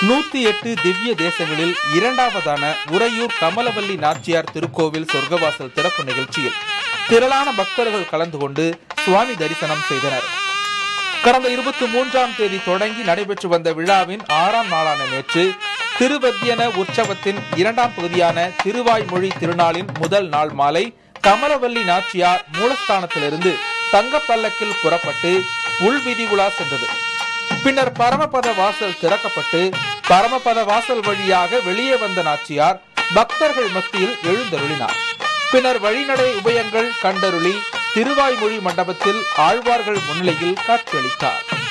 நூத்தி எட்டு திவ்ய தேசங்களில் இரண்டாவதான உறையூர் கமலவல்லி நாச்சியார் திருக்கோவில் சொர்க்கவாசல் திறப்பு நிகழ்ச்சியில் திரளான பக்தர்கள் கலந்து கொண்டு சுவாமி தரிசனம் செய்தனர் கடந்த இருபத்தி மூன்றாம் தேதி தொடங்கி நடைபெற்று வந்த விழாவின் ஆறாம் நாளான நேற்று திருவத்தியன உற்சவத்தின் இரண்டாம் பகுதியான திருவாய்மொழி திருநாளின் முதல் நாள் மாலை கமலவல்லி நாச்சியார் மூலஸ்தானத்திலிருந்து தங்கப்பல்லக்கில் புறப்பட்டு உள்விதி உலா சென்றது பின்னர் பரமபத வாசல் திறக்கப்பட்டு பரமபத வாசல் வழியாக வெளியே வந்த நாச்சியார் பக்தர்கள் மத்தியில் எழுந்தருளினார் பின்னர் வழிநடை உபயங்கள் கண்டருளி திருவாய்மொழி மண்டபத்தில் ஆழ்வார்கள் முன்னிலையில் காட்சியளித்தார்